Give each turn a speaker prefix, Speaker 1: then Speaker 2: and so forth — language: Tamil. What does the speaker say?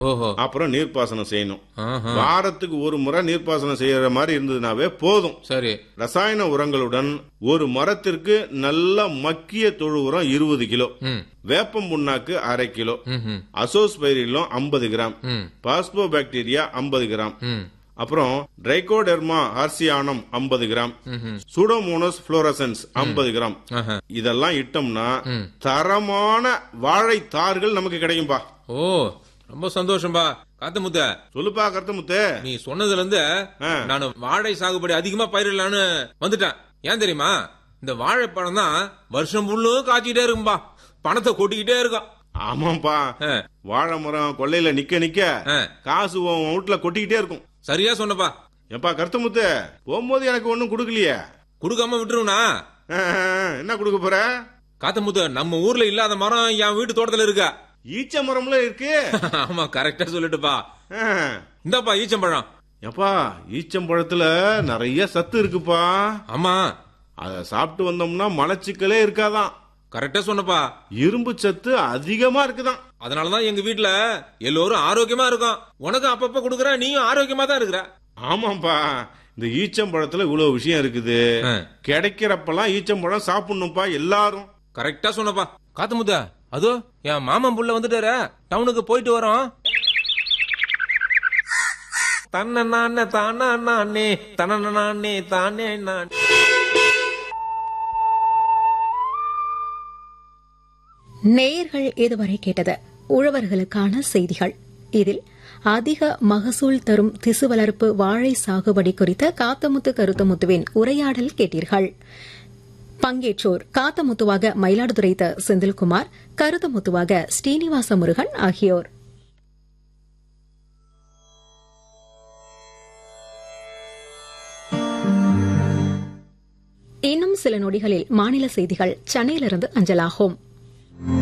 Speaker 1: ஓஹோ
Speaker 2: அப்புறம் நீர்ப்பாசனம் செய்யணும்
Speaker 1: ஆஹா.
Speaker 2: வாரத்துக்கு ஒரு முறை நீர்ப்பாசனம் செய்யற மாதிரி இருந்ததுனாவே போதும்
Speaker 1: சரி
Speaker 2: ரசாயன உரங்களுடன் ஒரு மரத்திற்கு நல்ல மக்கிய தொழு உரம் இருபது கிலோ
Speaker 1: ம்
Speaker 2: வேப்பம் புண்ணாக்கு அரை கிலோ
Speaker 1: ம் ம்
Speaker 2: அசோஸ்பைரிலம் ஐம்பது கிராம்
Speaker 1: ம்
Speaker 2: பாஸ்போ பாக்டீரியா ஐம்பது கிராம்
Speaker 1: ம்
Speaker 2: அப்புறம் ட்ரைகோடெர்மா ஆர்சியானம் ஐம்பது கிராம்
Speaker 1: ம்ஹும்.
Speaker 2: சூடோமோனஸ் புளோரசன்ஸ் ஐம்பது கிராம்
Speaker 1: ஆஹா.
Speaker 2: இதெல்லாம் இட்டோம்னா
Speaker 1: ம்.
Speaker 2: தரமான வாழைத்தார்கள் நமக்கு கிடைக்கும்பா
Speaker 1: ஓ ரொம்ப சந்தோஷம்பா காத்தமுத்த
Speaker 2: சொல்லுப்பா கருத்தமுத்து
Speaker 1: நீ சொன்னதுல இருந்து
Speaker 2: ஆ.
Speaker 1: நான் வாழை சாகுபடி அதிகமா பயிரிடலான்னு வந்துட்டேன் ஏன் தெரியுமா இந்த வாழைப்பழம் தான் வருஷம் முள்ளும் காய்ச்சிக்கிட்டே இருக்கும்பா பணத்தை கொட்டிக்கிட்டே இருக்கும்
Speaker 2: ஆமாப்பா
Speaker 1: ஆ,
Speaker 2: வாழை மரம் கொல்லையில நிக்க நிக்க
Speaker 1: ஆ,
Speaker 2: காசு உன் வீட்டுல கொட்டிக்கிட்டே இருக்கும்
Speaker 1: சரியா சொன்னப்பா
Speaker 2: ஏப்பா கருத்தமுத்து போகும்போது எனக்கு ஒண்ணும் கொடுக்கலையே
Speaker 1: கொடுக்காம விட்டுருவனா
Speaker 2: ஆ, என்ன கொடுக்க போற
Speaker 1: காத்தமுத்த நம்ம ஊர்ல இல்லாத மரம் என் வீட்டு தோட்டத்துல இருக்கா
Speaker 2: ஈச்ச மரம்ல இருக்கு
Speaker 1: ஆமா கரெக்டா சொல்லிட்டுப்பா
Speaker 2: ஆ.
Speaker 1: இந்தாப்பா ஈச்சம்பழம்
Speaker 2: ஏப்பா ஈச்சம்பழத்துல நிறைய சத்து இருக்குப்பா
Speaker 1: ஆமா
Speaker 2: அத சாப்பிட்டு வந்தோம்னா மலச்சிக்கலே இருக்காதான்
Speaker 1: கரெக்டா சொன்னப்பா
Speaker 2: இரும்பு சத்து அதிகமா இருக்குதான்
Speaker 1: அதனாலதான் எங்க வீட்ல எல்லோரும் ஆரோக்கியமா இருக்கும் உனக்கு அப்பப்ப கொடுக்குற நீயும் ஆரோக்கியமா தான் இருக்கிற
Speaker 2: ஆமாப்பா இந்த ஈச்சம்பழத்துல இவ்வளவு விஷயம் இருக்குது
Speaker 1: ஆ.
Speaker 2: கிடைக்கிறப்பெல்லாம் ஈச்சம்பழம் சாப்பிடணும்ப்பா எல்லாரும்
Speaker 1: கரெக்டா சொன்னப்பா காத்து முத்த அதோ என் மாமன் புள்ள வந்துட்டாரு டவுனுக்கு போயிட்டு வரோம் தன்ன நானே தானா நானே தன நானே தானே நான்
Speaker 3: நேயர்கள் இதுவரை கேட்டது உழவர்களுக்கான செய்திகள் இதில் அதிக மகசூல் தரும் திசு வளர்ப்பு வாழை சாகுபடி குறித்த காத்தமுத்து கருத்தமுத்துவின் உரையாடல் கேட்டீர்கள் பங்கேற்றோர் காத்தமுத்துவாக மயிலாடுதுறை த. செந்தில்குமார் கருத்தமுத்துவாக ஸ்ரீனிவாச முருகன் ஆகியோர் இன்னும் சில நொடிகளில் மாநில செய்திகள் சென்னையிலிருந்து அஞ்சலாகும்